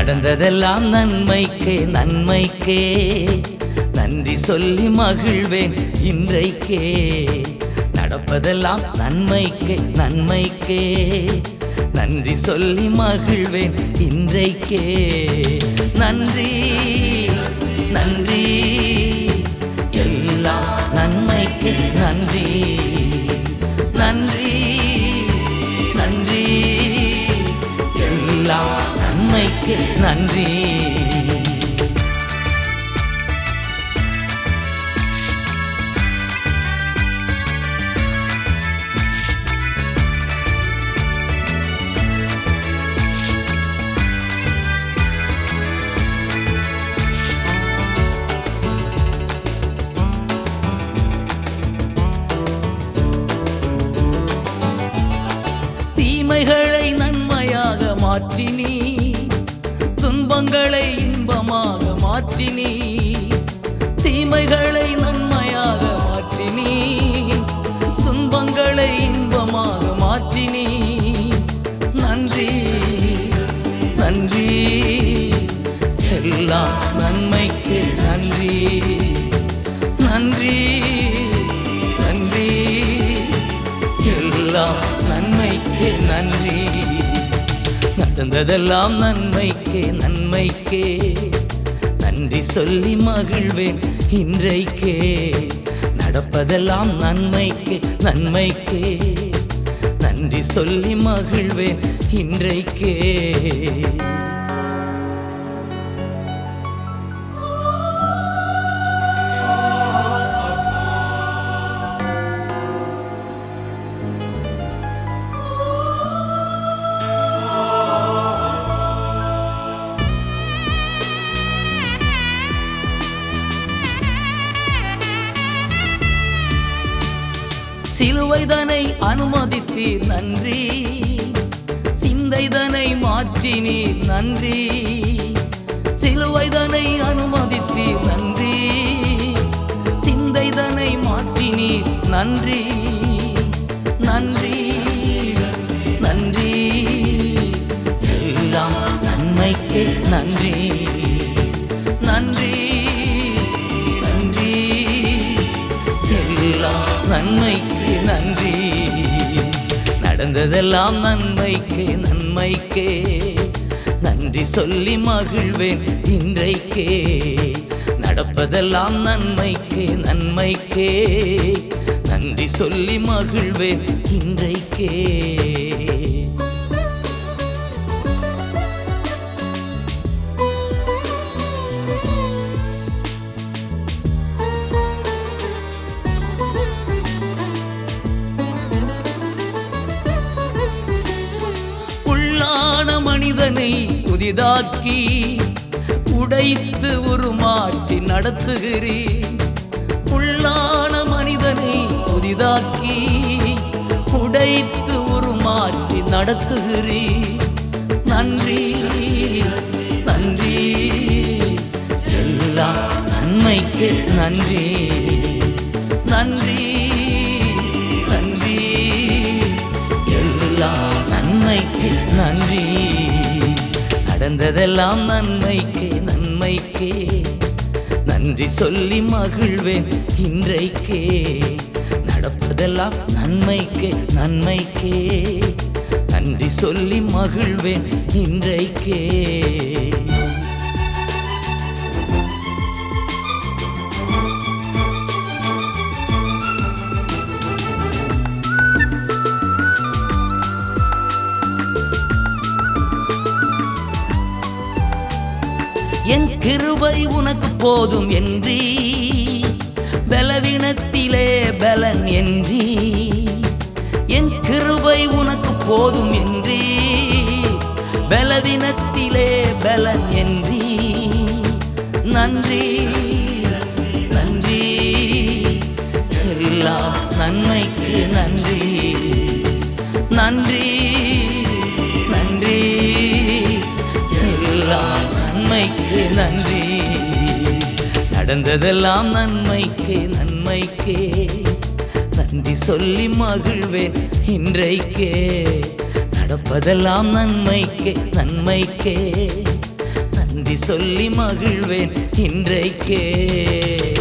நடந்ததெல்லாம் நன்மைக்கே நன்மைக்கே நன்றி சொல்லி மகிழ்வேன் இன்றைக்கே நடப்பதெல்லாம் நன்மைக்கே நன்மைக்கே நன்றி சொல்லி மகிழ்வேன் இன்றைக்கே நன்றி நன்றி எல்லாம் நன்மைக்கு நன்றி நன்றி நன்றி எல்லாம் நன்மைக்கு நன்றி தீமைகளை நன்மையாக மாற்றினி துன்பங்களை இன்பமாக மாற்றினி தீமைகளை நன்மையாக மாற்றினி துன்பங்களை இன்பமாக மாற்றினி நன்றி நன்றி எல்லாம் நன்மைக்கு நன்றி நன்றி நன்றி எல்லாம் நன்மைக்கு நன்றி நடந்ததெல்லாம் நன்மைக்கே நன்மைக்கே நன்றி சொல்லி மகிழ்வேன் இன்றைக்கே நடப்பதெல்லாம் நன்மைக்கு நன்மைக்கே நன்றி சொல்லி மகிழ்வேன் இன்றைக்கே சிலுவைதனை அனுமதித்தீர் நன்றி சிந்தைதனை மாற்றினீர் நன்றி சிலுவைதனை அனுமதித்தீர் நன்றி சிந்தைதனை மாற்றினீர் நன்றி நன்றி நன்றி எல்லாம் நன்மைக்கு நன்றி நன்றி நன்றி எல்லாம் நன்மைக்கு நன்றி நடந்ததெல்லாம் நன்மைக்கு நன்மைக்கே நன்றி சொல்லி மகிழ்வேன் இன்றைக்கே நடப்பதெல்லாம் நன்மைக்கு நன்மைக்கே நன்றி சொல்லி மகிழ்வேன் இன்றைக்கே உள்ளான மனிதனை புதிதாக்கி உடைத்து உருமாற்றி நடத்துகிறேன் உள்ளான மனிதனை புதிதாக்கி உடைத்து உருமாற்றி நடத்துகிறேன் நன்றி நன்றி எல்லாம் நன்மைக்கு நன்றி நன்றி நன்றி எல்லாம் நன்மைக்கு நன்றி நடந்ததெல்லாம் நன்மைக்கு நன்மைக்கே நன்றி சொல்லி மகிழ்வேன் இன்றைக்கே நடப்பதெல்லாம் நன்மைக்கு நன்மைக்கே நன்றி சொல்லி மகிழ்வேன் இன்றைக்கே என் கிருபை உனக்கு போதும் என்றி பலவீனத்திலே பலன் என்றி என் கிருபை உனக்கு போதும் என்றி பலவீனத்திலே பலன் என்றி நன்றி நன்றி எல்லாம் நன்மைக்கு நன்றி நன்றி நன்றி எல்லாம் நன்மைக்கு நன்றி நடந்ததெல்லாம் நன்மைக்கு நன்மைக்கே நன்றி சொல்லி மகிழ்வேன் இன்றைக்கே நடப்பதெல்லாம் நன்மைக்கே நன்மைக்கே நன்றி சொல்லி மகிழ்வேன் இன்றைக்கே